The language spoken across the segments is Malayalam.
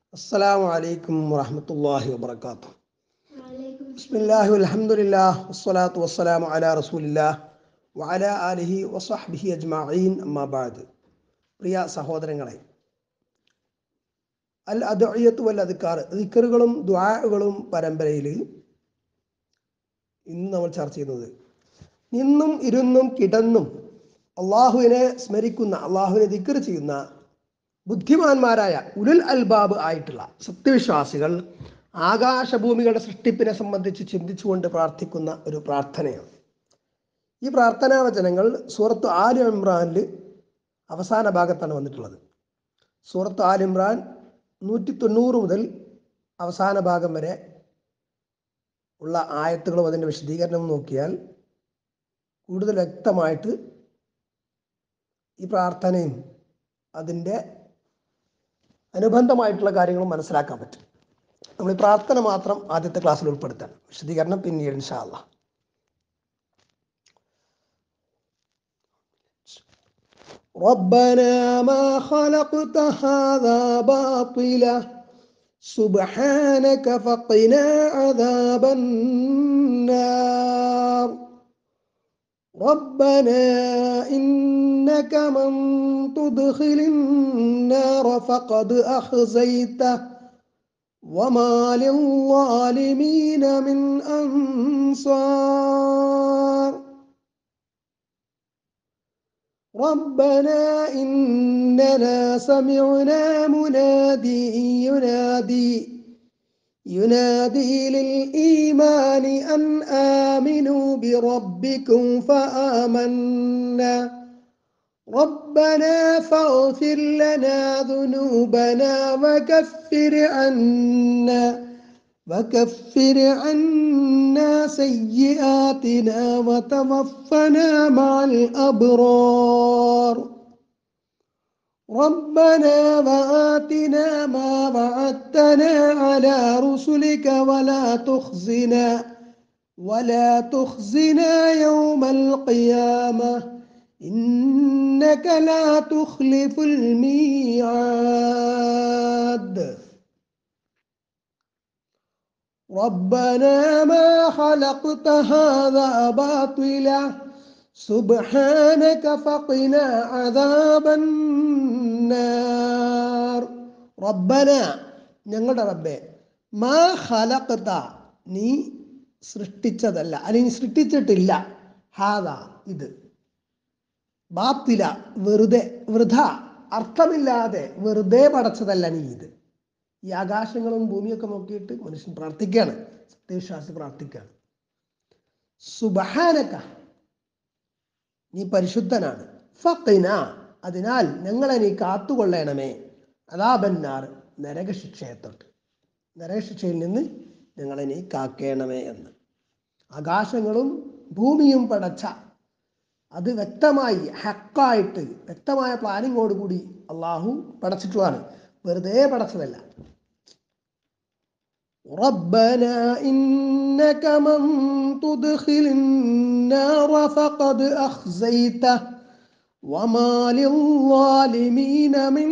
السلام عليكم ورحمة الله وبركاته وعليكم بسم الله والحمد لله والصلاة والسلام على رسول الله وعلى آله وصحبه أجمعين أما بعد പ്രിയ സഹോദരങ്ങളെ അൽ അദ്അയ്യത്ത് വൽ അദ്കാർ ദിക്കറുകളും ദ്വാകളും പരമ്പരയിൽ ഇന്ന് നമ്മൾ ചർച്ച ചെയ്യുന്നത് നിന്നും ഇരുന്നും കിടന്നും അള്ളാഹുവിനെ സ്മരിക്കുന്ന അള്ളാഹുവിനെ ദിക്കർ ചെയ്യുന്ന ബുദ്ധിമാന്മാരായ ഉലുൽ അൽബാബ് ആയിട്ടുള്ള സത്യവിശ്വാസികൾ ആകാശഭൂമികളുടെ സൃഷ്ടിപ്പിനെ സംബന്ധിച്ച് ചിന്തിച്ചുകൊണ്ട് പ്രാർത്ഥിക്കുന്ന ഒരു പ്രാർത്ഥനയാണ് ഈ പ്രാർത്ഥനാ വചനങ്ങൾ സൂറത്ത് ആൽ ഇമ്രാനിൽ അവസാന ഭാഗത്താണ് വന്നിട്ടുള്ളത് സൂറത്ത് ആൽ ഇമ്രാൻ നൂറ്റി തൊണ്ണൂറ് മുതൽ അവസാന ഭാഗം വരെ ഉള്ള ആയത്തുകളും അതിൻ്റെ വിശദീകരണവും നോക്കിയാൽ കൂടുതൽ വ്യക്തമായിട്ട് ഈ പ്രാർത്ഥനയും അതിൻ്റെ അനുബന്ധമായിട്ടുള്ള കാര്യങ്ങളും മനസ്സിലാക്കാൻ പറ്റും നമ്മൾ ഈ പ്രാർത്ഥന മാത്രം ആദ്യത്തെ ക്ലാസ്സിൽ ഉൾപ്പെടുത്താൻ വിശദീകരണം പിന്നീട് ഇൻഷാല്ല ربنا ما خلقت هذا باطلا سبحانك فقنا عذاب النار ربنا إنك من تدخل النار فقد أخزيته وما للظالمين من أنصار ربنا إننا سمعنا منادي ينادي ينادي للإيمان أن آمنوا بربكم فآمنا ربنا فاغفر لنا ذنوبنا وكفر عنا وكفر عنا سيئاتنا وتوفنا مع الأبرار ربنا وآتنا ما وعدتنا على رسلك ولا تخزنا ولا تخزنا يوم القيامة إنك لا تخلف الميعاد ربنا ما خلقت هذا باطلا سبحانك فقنا عذاب النار ربنا ഞങ്ങളുടെ റബ്ബെ മാ ഖലഖത നീ സൃഷ്ടിച്ചതല്ല അല്ലെങ്കിൽ സൃഷ്ടിച്ചിട്ടില്ല ഹാദ ഇത് ബാത്തില വെറുതെ വൃഥ അർത്ഥമില്ലാതെ വെറുതെ പടച്ചതല്ല നീ ഇത് ഈ ആകാശങ്ങളും ഭൂമിയൊക്കെ നോക്കിയിട്ട് മനുഷ്യൻ പ്രാർത്ഥിക്കുകയാണ് സത്യവിശ്വാസി പ്രാർത്ഥിക്കുകയാണ് സുബഹാനക്ക നീ പരിശുദ്ധനാണ് ഫക്കിന അതിനാൽ ഞങ്ങളെ നീ കാത്തുകൊള്ളണമേ അതാബന്നാർ നരകശിക്ഷയെ തൊട്ട് നരകശിക്ഷയിൽ നിന്ന് ഞങ്ങളെ നീ കാക്കേണമേ എന്ന് ആകാശങ്ങളും ഭൂമിയും പടച്ച അത് വ്യക്തമായി ഹക്കായിട്ട് വ്യക്തമായ പ്ലാനിങ്ങോടുകൂടി അള്ളാഹു പടച്ചിട്ടുള്ളതാണ് വെറുതെ പടച്ചതല്ല ربنا إنك من تدخل النار فقد أخزيته وما للظالمين من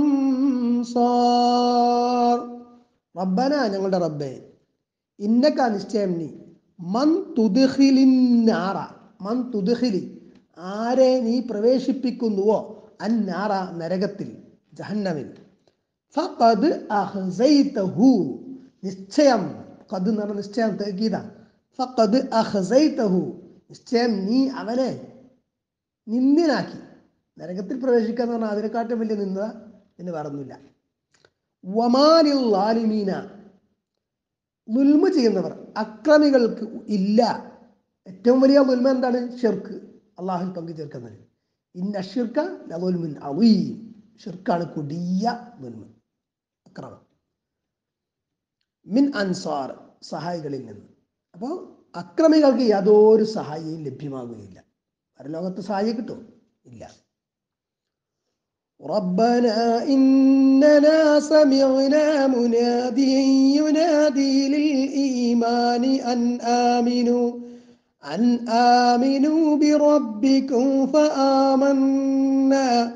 أنصار ربنا ഞങ്ങളുടെ റബ്ബേ ഇന്നക്ക നിശ്ചയം നീ മൻ തുദ്ഖിലിന്നാറ മൻ തുദ്ഖിലി ആരെ നീ പ്രവേശിപ്പിക്കുന്നുവോ അന്നാറ നരകത്തിൽ ജഹന്നമിൽ ഫഖദ് അഹ്സൈതഹു നിശ്ചയം ഖദ് എന്ന് പറഞ്ഞ നിശ്ചയം തേക്കീത ഫഖദ് അഹ്സൈതഹു നിശ്ചയം നീ അവനെ നിന്ദിനാക്കി നരകത്തിൽ പ്രവേശിക്കുക എന്ന് പറഞ്ഞാൽ അതിനെക്കാട്ടും വലിയ നിന്ദ എന്ന് പറഞ്ഞില്ല വമാലിൽ ലാലിമീന ലുൽമ ചെയ്യുന്നവർ അക്രമികൾക്ക് ഇല്ല ഏറ്റവും വലിയ ലുൽമ എന്താണ് ഷിർക്ക് അള്ളാഹുൽ പങ്കു ചേർക്കുന്നത് ഇന്ന ഷിർക്ക ലലുൽമിൻ അവീം ഷിർക്കാണ് കൊടിയ ലുൽമ അക്രമം മിൻ അൻസാർ സഹായികളിൽ നിന്ന് അപ്പോൾ അക്രമികൾക്ക് യാതൊരു സഹായിയും ലഭ്യമാകുകയില്ല പരലോകത്ത് സഹായി കിട്ടും ഇല്ല ربنا إننا سمعنا مناديا ينادي للإيمان أن آمنوا أن آمنوا بربكم فآمنا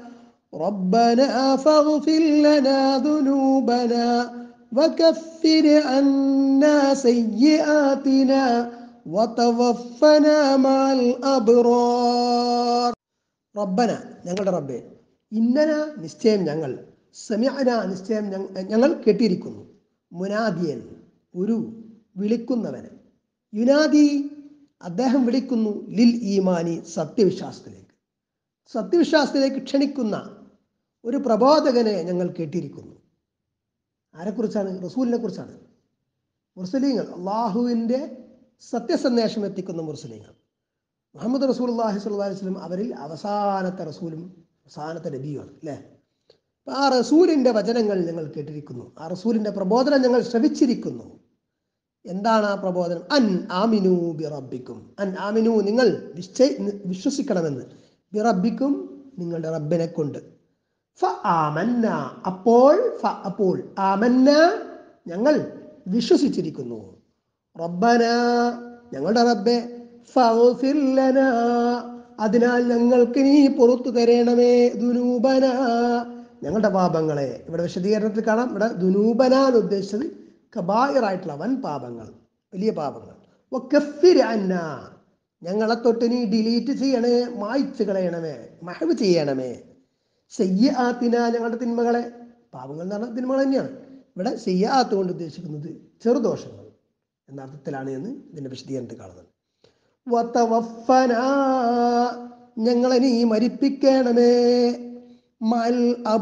ربنا فاغفر لنا ذنوبنا وكفر عنا سيئاتنا وتوفنا مع الأبرار റബ്ബന ഞങ്ങളുടെ റബ്ബെ ഇന്നന നിശ്ചയം ഞങ്ങൾ സമയന നിശ്ചയം ഞങ്ങ- ഞങ്ങൾ കേട്ടിരിക്കുന്നു മുനാദിയൻ ഒരു വിളിക്കുന്നവന് യുനാദി അദ്ദേഹം വിളിക്കുന്നു ലിൽ ഈമാനി സത്യവിശ്വാസത്തിലേക്ക് സത്യവിശ്വാസത്തിലേക്ക് ക്ഷണിക്കുന്ന ഒരു പ്രബോധകനെ ഞങ്ങൾ കേട്ടിരിക്കുന്നു ആരെക്കുറിച്ചാണ് റസൂലിനെ കുറിച്ചാണ് മുർസലീങ്ങൾ അള്ളാഹുവിൻ്റെ സത്യസന്ദേശം എത്തിക്കുന്ന മുർസലീങ്ങൾ മുഹമ്മദ് റസൂൽ അള്ളാഹി സ്വല്ലി വസ്ലം അവരിൽ അവസാനത്തെ റസൂലും അവസാനത്തെ നബിയുമാണ് അല്ലേ അപ്പം ആ റസൂലിൻ്റെ വചനങ്ങൾ ഞങ്ങൾ കേട്ടിരിക്കുന്നു ആ റസൂലിൻ്റെ പ്രബോധനം ഞങ്ങൾ ശ്രവിച്ചിരിക്കുന്നു എന്താണ് ആ പ്രബോധനം അൻ ആമിനു ബി റബ്ബിക്കും അൻ ആമിനു നിങ്ങൾ നിശ്ചയ വിശ്വസിക്കണമെന്ന് ബി റബ്ബിക്കും നിങ്ങളുടെ റബ്ബിനെ കൊണ്ട് ഫ ആമന്ന അപ്പോൾ ഫ അപ്പോൾ ആമന്ന ഞങ്ങൾ വിശ്വസിച്ചിരിക്കുന്നു റബ്ബന ഞങ്ങളുടെ റബ്ബെ ഫഗ്ഫിർ ലനാ അതിനാൽ ഞങ്ങൾക്ക് നീ പുറത്തു തരണമേ ദുനൂബന ഞങ്ങളുടെ പാപങ്ങളെ ഇവിടെ വിശദീകരണത്തിൽ കാണാം ഇവിടെ ദുനൂബന എന്ന് ഉദ്ദേശിച്ചത് കബായിറായിട്ടുള്ള വൻ പാപങ്ങൾ വലിയ പാപങ്ങൾ വക്കഫിർ അന്ന ഞങ്ങളെ തൊട്ട് നീ ഡിലീറ്റ് ചെയ്യണേ മായ്ച്ചു കളയണമേ മഹവ് ചെയ്യണമേ സയ്യാത്തിന ഞങ്ങളുടെ തിന്മകളെ പാപങ്ങൾ എന്ന് പറഞ്ഞാൽ തിന്മകൾ തന്നെയാണ് ഇവിടെ സയ്യാത്ത് കൊണ്ട് ഉദ്ദേശിക്കുന്നത് ചെറുദോഷങ്ങൾ എന്ന അർത്ഥത്തിലാണ് എന്ന് ഇതിന്റെ വിശദീകരണത്തിൽ കാണുന്നത് വതവഫന ഞങ്ങളെ നീ മരിപ്പിക്കണമേ മൽ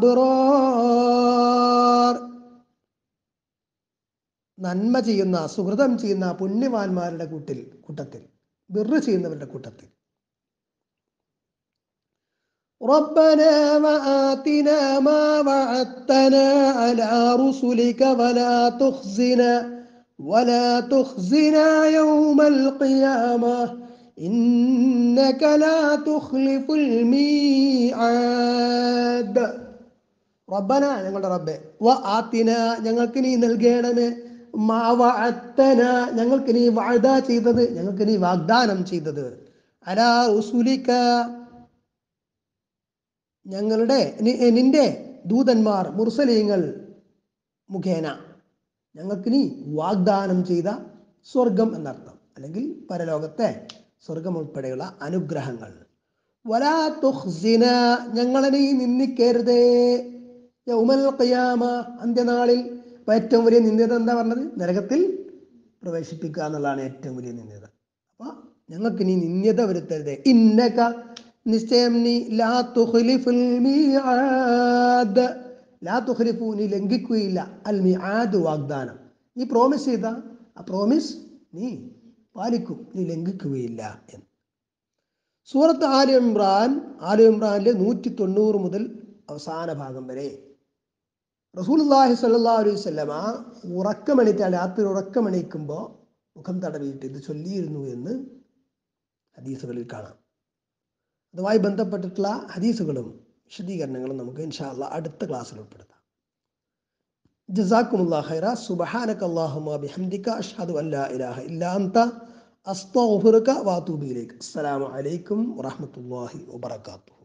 അബ്റാർ നന്മ ചെയ്യുന്ന സുഹൃതം ചെയ്യുന്ന പുണ്യവാന്മാരുടെ കൂട്ടിൽ കൂട്ടത്തിൽ ബിറ് ചെയ്യുന്നവരുടെ കൂട്ടത്തിൽ ربنا وآتنا ما وعدتنا على رسلك ولا تخزنا ولا تخزنا يوم القيامة إنك لا تخلف الميعاد റബ്ബന ഞങ്ങളുടെ റബ്ബെ വ ആത്തിന ഞങ്ങൾക്ക് നീ നൽകണമേ മാ വഅത്തന ഞങ്ങൾക്ക് നീ വാഴ്ദ ചെയ്തത് ഞങ്ങൾക്ക് നീ വാഗ്ദാനം ചെയ്തത് അലാ ഉസുലിക്ക ഞങ്ങളുടെ നി- നിന്റെ ദൂതന്മാർ മുർസലീങ്ങൾ മുഖേന ഞങ്ങൾക്ക് നീ വാഗ്ദാനം ചെയ്ത സ്വർഗം എന്നർത്ഥം അല്ലെങ്കിൽ പരലോകത്തെ സ്വർഗം ഉൾപ്പെടെയുള്ള അനുഗ്രഹങ്ങൾ വലാ തുഖ്സിന ഞങ്ങളെ നീ നിന്ദിക്കരുതേ യൗമൽ ഖിയാമ അന്ത്യനാളിൽ അപ്പൊ ഏറ്റവും വലിയ നിന്ദ്യത എന്താ പറഞ്ഞത് നരകത്തിൽ പ്രവേശിപ്പിക്കുക എന്നുള്ളതാണ് ഏറ്റവും വലിയ നിന്ദ്യത അപ്പൊ ഞങ്ങൾക്ക് നീ നിന്ദ്യത വരുത്തരുതേ ഇന്നക നിശ്ചയം നീ ലാ തുഖ്ലിഫുൽ മീആദ് ലാ തുഖ്ലിഫു നീ ലംഘിക്കുകയില്ല അൽ മിആദ് വാഗ്ദാനം നീ പ്രോമിസ് ചെയ്ത ആ പ്രോമിസ് നീ പാലിക്കും നീ ലംഘിക്കുകയില്ല എന്ന് സൂറത്ത് ആലി ഇമ്രാൻ ആലി ഇമ്രാനിലെ നൂറ്റി തൊണ്ണൂറ് മുതൽ അവസാന ഭാഗം വരെ റസൂലുള്ളാഹി സ്വല്ലല്ലാഹു അലൈഹി വസല്ലമ ഉറക്കമണിറ്റാൽ രാത്രി ഉറക്കമണിക്കുമ്പോൾ മുഖം തടവിയിട്ട് ഇത് ചൊല്ലിയിരുന്നു എന്ന് ഹദീസുകളിൽ കാണാം അതുമായി ബന്ധപ്പെട്ടിട്ടുള്ള ഹദീസുകളും വിശദീകരണങ്ങളും നമുക്ക് ഇൻഷാ അള്ളാഹ് അടുത്ത ക്ലാസ്സിൽ ഉൾപ്പെടുത്താം ജസാക്കുമുല്ലാ ഖൈറ സുബ്ഹാനക അല്ലാഹുമ്മ ബിഹംദിക അഷ്ഹദു അൻ ലാ ഇലാഹ ഇല്ലാ അൻത അസ്തഗ്ഫിറുക വഅതൂബു ഇലൈക് അസ്സലാമു അലൈക്കും വറഹ്മത്തുള്ളാഹി വബറകാതുഹു